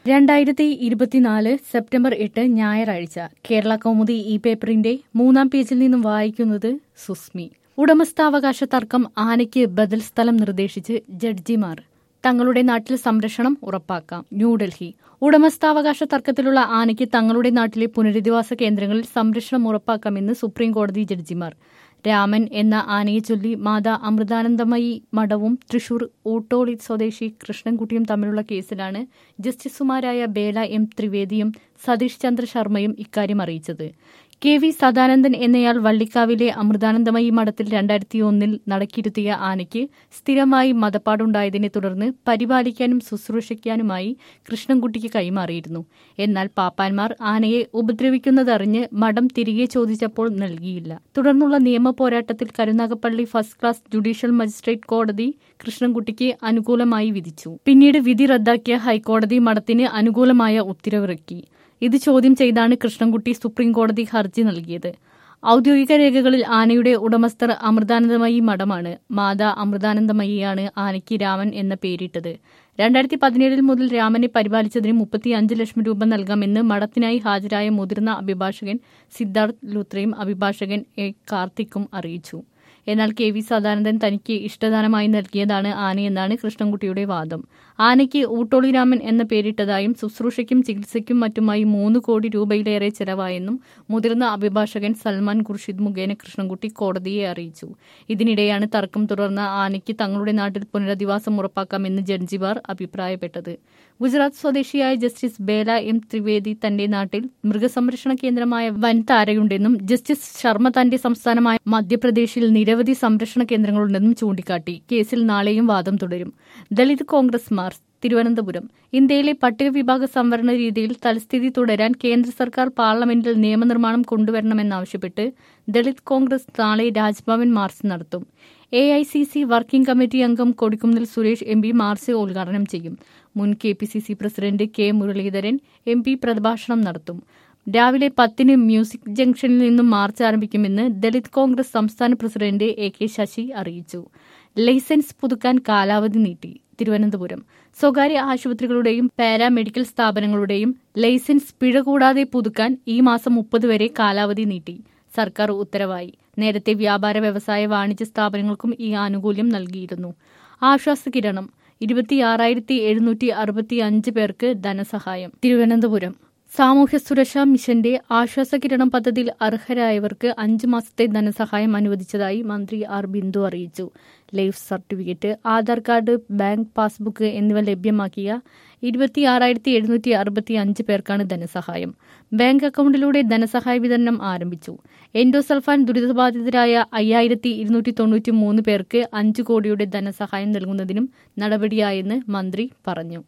രണ്ടായിരത്തി ഇരുപത്തിനാല് സെപ്റ്റംബർ എട്ട് ഞായറാഴ്ച കേരള കൗമുദി ഈ പേപ്പറിന്റെ മൂന്നാം പേജിൽ നിന്നും വായിക്കുന്നത് സുസ്മി ഉടമസ്ഥാവകാശ തർക്കം ആനയ്ക്ക് ബദൽ സ്ഥലം നിർദ്ദേശിച്ച് ജഡ്ജിമാർ തങ്ങളുടെ നാട്ടിൽ സംരക്ഷണം ഉറപ്പാക്കാം ന്യൂഡൽഹി ഉടമസ്ഥാവകാശ തർക്കത്തിലുള്ള ആനയ്ക്ക് തങ്ങളുടെ നാട്ടിലെ പുനരധിവാസ കേന്ദ്രങ്ങളിൽ സംരക്ഷണം ഉറപ്പാക്കാമെന്ന് സുപ്രീം കോടതി ജഡ്ജിമാർ രാമൻ എന്ന ആനയെ ചൊല്ലി മാതാ അമൃതാനന്ദമയി മഠവും തൃശൂർ ഊട്ടോളി സ്വദേശി കൃഷ്ണൻകുട്ടിയും തമ്മിലുള്ള കേസിലാണ് ജസ്റ്റിസുമാരായ ബേല എം ത്രിവേദിയും സതീഷ് ചന്ദ്ര ശർമ്മയും ഇക്കാര്യം അറിയിച്ചത് കെ വി സദാനന്ദൻ എന്നയാൾ വള്ളിക്കാവിലെ അമൃതാനന്ദമയി മഠത്തിൽ രണ്ടായിരത്തി ഒന്നിൽ നടക്കിയിരുത്തിയ ആനയ്ക്ക് സ്ഥിരമായി മതപ്പാടുണ്ടായതിനെ തുടർന്ന് പരിപാലിക്കാനും ശുശ്രൂഷിക്കാനുമായി കൃഷ്ണൻകുട്ടിക്ക് കൈമാറിയിരുന്നു എന്നാൽ പാപ്പാന്മാർ ആനയെ ഉപദ്രവിക്കുന്നതറിഞ്ഞ് മഠം തിരികെ ചോദിച്ചപ്പോൾ നൽകിയില്ല തുടർന്നുള്ള നിയമ പോരാട്ടത്തിൽ Karunagappally first class judicial magistrate കോടതി കൃഷ്ണൻകുട്ടിക്ക് അനുകൂലമായി വിധിച്ചു പിന്നീട് വിധി റദ്ദാക്കിയ ഹൈക്കോടതി മഠത്തിന് അനുകൂലമായ ഉത്തരവിറക്കി ഇത് ചോദ്യം ചെയ്താണ് കൃഷ്ണൻകുട്ടി സുപ്രീം കോടതി ഹർജി നൽകിയത് ഔദ്യോഗിക രേഖകളിൽ ആനയുടെ ഉടമസ്ഥർ അമൃതാനന്ദമയി മഠമാണ് മാതാ അമൃതാനന്ദമയിയാണ് ആനയ്ക്ക് രാമൻ എന്ന പേരിട്ടത് രണ്ടായിരത്തി പതിനേഴിൽ മുതൽ രാമനെ പരിപാലിച്ചതിന് മുപ്പത്തിയഞ്ച് ലക്ഷം രൂപ നൽകാമെന്ന് മഠത്തിനായി ഹാജരായ മുതിർന്ന അഭിഭാഷകൻ സിദ്ധാർത്ഥ് ലുത്രയും അഭിഭാഷകൻ എ കാർത്തിക്കും അറിയിച്ചു എന്നാൽ കെ വി സദാനന്ദൻ തനിക്ക് ഇഷ്ടദാനമായി നൽകിയതാണ് ആനയെന്നാണ് കൃഷ്ണൻകുട്ടിയുടെ വാദം ആനയ്ക്ക് ഊട്ടോളി രാമൻ എന്ന പേരിട്ടതായും ശുശ്രൂഷയ്ക്കും ചികിത്സയ്ക്കും മറ്റുമായി മൂന്ന് കോടി രൂപയിലേറെ ചെലവായെന്നും മുതിർന്ന അഭിഭാഷകൻ സൽമാൻ ഖുർഷിദ് മുഖേന കൃഷ്ണൻകുട്ടി കോടതിയെ അറിയിച്ചു ഇതിനിടെയാണ് തർക്കം തുടർന്ന ആനയ്ക്ക് തങ്ങളുടെ നാട്ടിൽ പുനരധിവാസം ഉറപ്പാക്കാമെന്ന് ജഡ്ജിമാർ അഭിപ്രായപ്പെട്ടത് ഗുജറാത്ത് സ്വദേശിയായ ജസ്റ്റിസ് ബേല എം ത്രിവേദി തന്റെ നാട്ടിൽ മൃഗസംരക്ഷണ കേന്ദ്രമായ വൻതാരയുണ്ടെന്നും ജസ്റ്റിസ് ശർമ്മ തന്റെ സംസ്ഥാനമായ മധ്യപ്രദേശിൽ നിരവധി സംരക്ഷണ കേന്ദ്രങ്ങളുണ്ടെന്നും ചൂണ്ടിക്കാട്ടി കേസിൽ നാളെയും വാദം തുടരും ദളിത് കോൺഗ്രസ് മാർച്ച് തിരുവനന്തപുരം ഇന്ത്യയിലെ പട്ടികവിഭാഗ സംവരണ രീതിയിൽ തൽസ്ഥിതി തുടരാൻ കേന്ദ്ര സർക്കാർ പാർലമെന്റിൽ നിയമനിർമ്മാണം കൊണ്ടുവരണമെന്നാവശ്യപ്പെട്ട് ദളിത് കോൺഗ്രസ് നാളെ രാജ്ഭവൻ മാർച്ച് നടത്തും A I C C working committee അംഗം Kodikunnil Suresh M P march ഉദ്ഘാടനം ചെയ്യും മുൻ K P C C president K Muraleedharan M P പ്രഭാഷണം നടത്തും രാവിലെ പത്തിന് മ്യൂസിക് ജംഗ്ഷനിൽ നിന്നും മാർച്ച് ആരംഭിക്കുമെന്ന് ദളിത് കോൺഗ്രസ് സംസ്ഥാന പ്രസിഡന്റ് എ കെ ശശി അറിയിച്ചു ലൈസൻസ് പുതുക്കാൻ കാലാവധി നീട്ടി തിരുവനന്തപുരം സ്വകാര്യ ആശുപത്രികളുടെയും പാരാമെഡിക്കൽ സ്ഥാപനങ്ങളുടെയും ലൈസൻസ് പിഴ കൂടാതെ പുതുക്കാൻ ഈ മാസം മുപ്പത് വരെ കാലാവധി നീട്ടി സർക്കാർ ഉത്തരവായി നേരത്തെ വ്യാപാര വ്യവസായ വാണിജ്യ സ്ഥാപനങ്ങൾക്കും ഈ ആനുകൂല്യം നൽകിയിരുന്നു ആശ്വാസകിരണം ഇരുപത്തിയാറായിരത്തി എഴുന്നൂറ്റി അറുപത്തി അഞ്ച് പേർക്ക് ധനസഹായം തിരുവനന്തപുരം സാമൂഹ്യ സുരക്ഷാ മിഷന്റെ ആശ്വാസകിരണം പദ്ധതിയിൽ അർഹരായവർക്ക് അഞ്ച് മാസത്തെ ധനസഹായം അനുവദിച്ചതായി മന്ത്രി ആർ ബിന്ദു അറിയിച്ചു life certificate Aadhaar card bank passbook എന്നിവ ലഭ്യമാക്കിയ ഇരുപത്തിയാറായിരത്തി എഴുന്നൂറ്റി അറുപത്തി അഞ്ച് പേർക്കാണ് ധനസഹായം ബാങ്ക് അക്കൗണ്ടിലൂടെ ധനസഹായ വിതരണം ആരംഭിച്ചു എൻഡോസൾഫാൻ ദുരിതബാധിതരായ അയ്യായിരത്തി ഇരുന്നൂറ്റി തൊണ്ണൂറ്റി മൂന്ന് പേർക്ക് അഞ്ച് കോടിയുടെ ധനസഹായം നൽകുന്നതിനും നടപടിയായെന്ന് മന്ത്രി പറഞ്ഞു